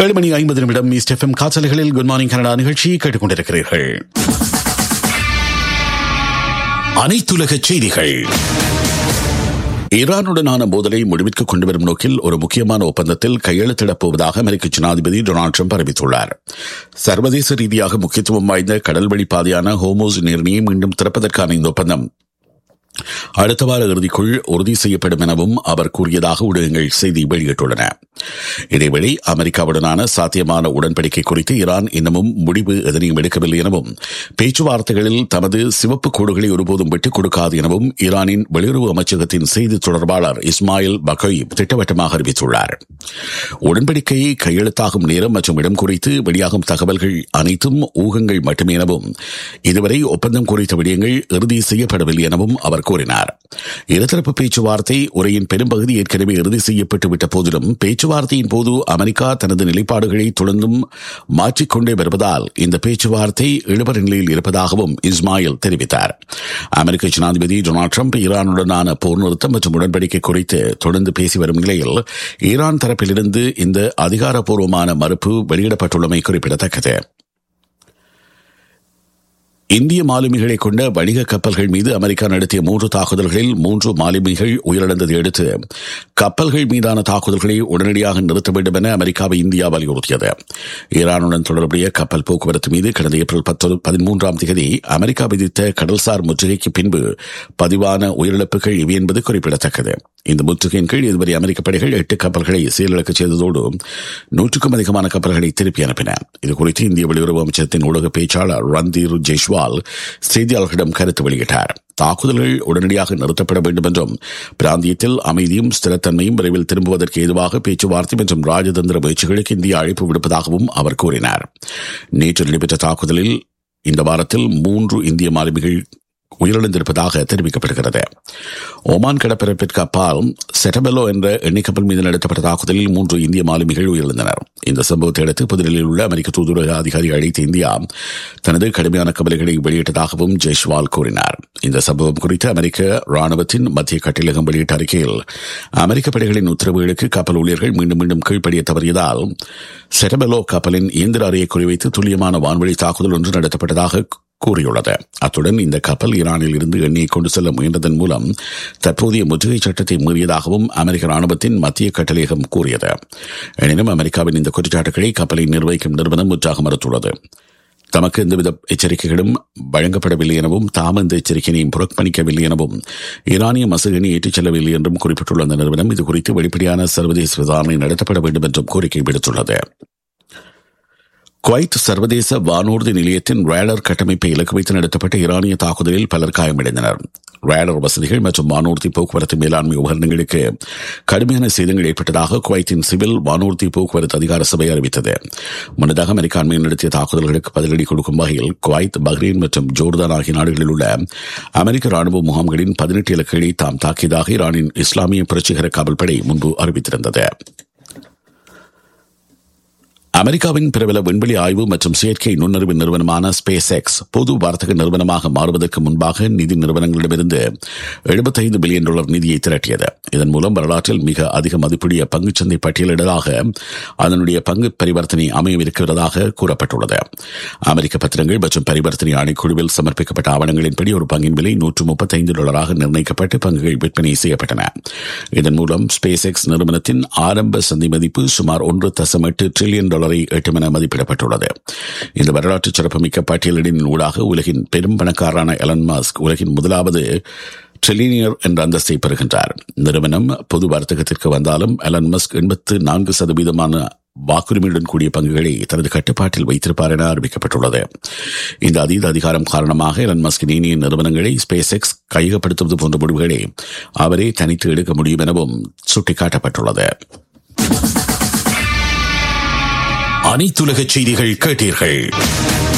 ஏழு மணி ஐம்பது நிமிடம் ஈஸ்ட் எஃப்எம் காசலைகளில் குட் மார்னிங் கனடா நிகழ்ச்சி கேட்டுக்கொண்டிருக்கிறீர்கள் அனைத்துலக செய்திகள் ஈரானுடனான மோதலை முடிவிற்கு கொண்டுவரும் நோக்கில் ஒரு முக்கியமான ஒப்பந்தத்தில் கையெழுத்திடப் போவதாக அமெரிக்க ஜனாதிபதி டொனால்டு ட்ரம்ப் அறிவித்துள்ளார் சர்வதேச ரீதியாக முக்கியத்துவம் வாய்ந்த கடல்வழி பாதையான ஹோமோஸ் நீரிணையை மீண்டும் திறப்பதற்கான இந்த ஒப்பந்தம் அடுத்த வார இறுதிக்குள் உறுதி செய்யப்படும் எனவும் அவர் கூறியதாக ஊடகங்கள் செய்தி வெளியிட்டுள்ளன இதேவேளை அமெரிக்காவுடனான சாத்தியமான உடன்படிக்கை குறித்து ஈரான் இன்னமும் முடிவு எதனையும் எடுக்கவில்லை எனவும் பேச்சுவார்த்தைகளில் தமது சிவப்பு கோடுகளை ஒருபோதும் விட்டுக் கொடுக்காது எனவும் ஈரானின் வெளியுறவு அமைச்சகத்தின் செய்தி தொடர்பாளர் இஸ்மாயில் பகோய் திட்டவட்டமாக அறிவித்துள்ளார் உடன்படிக்கையை கையெழுத்தாகும் நேரம் மற்றும் இடம் குறித்து வெளியாகும் தகவல்கள் அனைத்தும் ஊகங்கள் மட்டுமே எனவும் இதுவரை ஒப்பந்தம் குறித்த விடயங்கள் இறுதி செய்யப்படவில்லை எனவும் அவர் கூறினார் இருதரப்பு பேச்சுவார்த்தை உரையின் பெரும்பகுதி ஏற்கனவே இறுதி செய்யப்பட்டு விட்ட போதிலும் பேச்சுவார்த்தையின் போது அமெரிக்கா தனது நிலைப்பாடுகளை தொடர்ந்தும் மாற்றிக்கொண்டே வருவதால் இந்த பேச்சுவார்த்தை இழுபறி நிலையில் இருப்பதாகவும் இஸ்மாயில் தெரிவித்தார் அமெரிக்க ஜனாதிபதி டொனால்டு ட்ரம்ப் ஈரானுடனான போர் நிறுத்தம் மற்றும் உடன்படிக்கை குறித்து தொடர்ந்து பேசி வரும் நிலையில் ஈரான் தரப்பிலிருந்து இந்த அதிகாரப்பூர்வமான மறுப்பு வெளியிடப்பட்டுள்ளமை குறிப்பிடத்தக்கது இந்திய மாலுமிகளை கொண்ட வணிக கப்பல்கள் மீது அமெரிக்கா நடத்திய மூன்று தாக்குதல்களில் மூன்று மாலுமிகள் உயிரிழந்ததை அடுத்து கப்பல்கள் மீதான தாக்குதல்களை உடனடியாக நிறுத்த வேண்டும் என அமெரிக்காவை இந்தியா வலியுறுத்தியது ஈரானுடன் தொடர்புடைய கப்பல் போக்குவரத்து மீது கடந்த ஏப்ரல் பதிமூன்றாம் தேதி அமெரிக்கா விதித்த கடல்சார் முற்றுகைக்கு பின்பு பதிவான உயிரிழப்புகள் இவை என்பது குறிப்பிடத்தக்கது இந்த முற்றுகையின் கீழ் இதுவரை அமெரிக்க படைகள் எட்டு கப்பல்களை செயலிழக்க செய்ததோடு நூற்றுக்கும் அதிகமான கப்பல்களை திருப்பி அனுப்பின இதுகுறித்து இந்திய வெளியுறவு அமைச்சகத்தின் ஊடக பேச்சாளர் ரந்தீர் ஜெய்ஷ்வால் செய்தியாளர்களிடம் கருத்து வெளியிட்டார் தாக்குதல்கள் உடனடியாக நிறுத்தப்பட வேண்டும் என்றும் பிராந்தியத்தில் அமைதியும் ஸ்திரத்தன்மையும் விரைவில் திரும்புவதற்கு ஏதுவாக பேச்சுவார்த்தை மற்றும் ராஜதந்திர முயற்சிகளுக்கு இந்தியா அழைப்பு விடுப்பதாகவும் அவர் கூறினார் நேற்று நடைபெற்ற தாக்குதலில் இந்த வாரத்தில் மூன்று இந்திய மாலுமிகள் உயிரிழந்திருப்பதாக தெரிவிக்கப்படுகிறது ஒமான் கடற்பரப்பிற்கு அப்பால் செட்டபெலோ என்ற எண்ணெய் கப்பல் மீது நடத்தப்பட்ட தாக்குதலில் மூன்று இந்திய மாலுமிகள் உயிரிழந்தனர் இந்த சம்பவத்தை அடுத்து புதுடெல்லியில் உள்ள அமெரிக்க தூதரக அதிகாரி அழைத்த இந்தியா தனது கடுமையான கவலைகளை வெளியிட்டதாகவும் ஜெய்ஷ்வால் கூறினார் இந்த சம்பவம் குறித்து அமெரிக்க ராணுவத்தின் மத்திய கட்டிலகம் வெளியிட்ட அறிக்கையில் அமெரிக்க படைகளின் உத்தரவுகளுக்கு கப்பல் ஊழியர்கள் மீண்டும் மீண்டும் கீழ்ப்படிய தவறியதால் செட்டபெலோ கப்பலின் இயந்திர அறையை குறிவைத்து துல்லியமான வான்வழி தாக்குதல் ஒன்று நடத்தப்பட்டதாக கூறியுள்ளது அத்துடன் இந்த கப்பல் ஈரானில் இருந்து எண்ணெயை கொண்டு செல்ல முயன்றதன் மூலம் தற்போதைய முற்றுகை சட்டத்தை மீறியதாகவும் அமெரிக்க ராணுவத்தின் மத்திய கட்டளையகம் கூறியது எனினும் அமெரிக்காவின் இந்த குற்றச்சாட்டுகளை கப்பலை நிர்வகிக்கும் நிறுவனம் முற்றாக மறுத்துள்ளது தமக்கு எந்தவித எச்சரிக்கைகளும் வழங்கப்படவில்லை எனவும் தாம் இந்த எச்சரிக்கையையும் புறக்கணிக்கவில்லை எனவும் ஈரானிய மசகனை ஏற்றிச் செல்லவில்லை என்றும் குறிப்பிட்டுள்ள அந்த நிறுவனம் இதுகுறித்து வெளிப்படையான சர்வதேச விசாரணை நடத்தப்பட வேண்டும் என்றும் கோரிக்கை விடுத்துள்ளது குவைத் சர்வதேச வானூர்தி நிலையத்தின் ரேடர் கட்டமைப்பை இலக்கு வைத்து நடத்தப்பட்ட ஈரானிய தாக்குதலில் பலர் காயமடைந்தனர் ரேடர் வசதிகள் மற்றும் வானூர்தி போக்குவரத்து மேலாண்மை உபகரணங்களுக்கு கடுமையான சேதங்கள் ஏற்பட்டதாக குவைத்தின் சிவில் வானூர்தி போக்குவரத்து அதிகார சபை அறிவித்தது முன்னதாக அமெரிக்கா அண்மையில் நடத்திய தாக்குதல்களுக்கு பதிலடி கொடுக்கும் வகையில் குவைத் பஹ்ரைன் மற்றும் ஜோர்தான் ஆகிய நாடுகளில் உள்ள அமெரிக்க ராணுவ முகாம்களின் பதினெட்டு இலக்குகளை தாம் தாக்கியதாக ஈரானின் இஸ்லாமிய புரட்சிகர காவல்படை முன்பு அறிவித்திருந்தது அமெரிக்காவின் பிரபல விண்வெளி ஆய்வு மற்றும் செயற்கை நுண்ணறிவு நிறுவனமான ஸ்பேஸ் எக்ஸ் பொது வர்த்தக நிறுவனமாக மாறுவதற்கு முன்பாக நிதி நிறுவனங்களிடமிருந்து எழுபத்தைந்து பில்லியன் டாலர் நிதியை திரட்டியது இதன் மூலம் வரலாற்றில் மிக அதிக மதிப்புடைய பங்குச்சந்தை பட்டியலிடலாக அதனுடைய பங்கு பரிவர்த்தனை அமையவிருக்கிறதாக கூறப்பட்டுள்ளது அமெரிக்க பத்திரங்கள் மற்றும் பரிவர்த்தனை ஆணைக்குழுவில் சமர்ப்பிக்கப்பட்ட ஆவணங்களின்படி ஒரு பங்கின் விலை நூற்று முப்பத்தைந்து டாலராக நிர்ணயிக்கப்பட்டு பங்குகள் விற்பனை செய்யப்பட்டன இதன் மூலம் ஸ்பேஸ் எக்ஸ் நிறுவனத்தின் ஆரம்ப சந்தை மதிப்பு சுமார் ஒன்று தசம் எட்டு டிரில்லியன் டாலரை எட்டும் என மதிப்பிடப்பட்டுள்ளது இந்த வரலாற்று சிறப்புமிக்க பட்டியலின் ஊடாக உலகின் பெரும் பணக்காரரான எலன் மாஸ்க் உலகின் முதலாவது ட்ரில்லியனியர் என்ற அந்தஸ்தை பெறுகின்றார் நிறுவனம் பொது வர்த்தகத்திற்கு வந்தாலும் எலன் மஸ்க் எண்பத்து நான்கு சதவீதமான வாக்குரிமையுடன் கூடிய பங்குகளை தனது கட்டுப்பாட்டில் வைத்திருப்பார் என அறிவிக்கப்பட்டுள்ளது இந்த அதீத அதிகாரம் காரணமாக எலன் மஸ்கின் இனிய நிறுவனங்களை ஸ்பேஸ் எக்ஸ் கையகப்படுத்துவது போன்ற முடிவுகளை அவரே தனித்து எடுக்க முடியும் எனவும் சுட்டிக்காட்டப்பட்டுள்ளது அனைத்துலக செய்திகள் கேட்டீர்கள்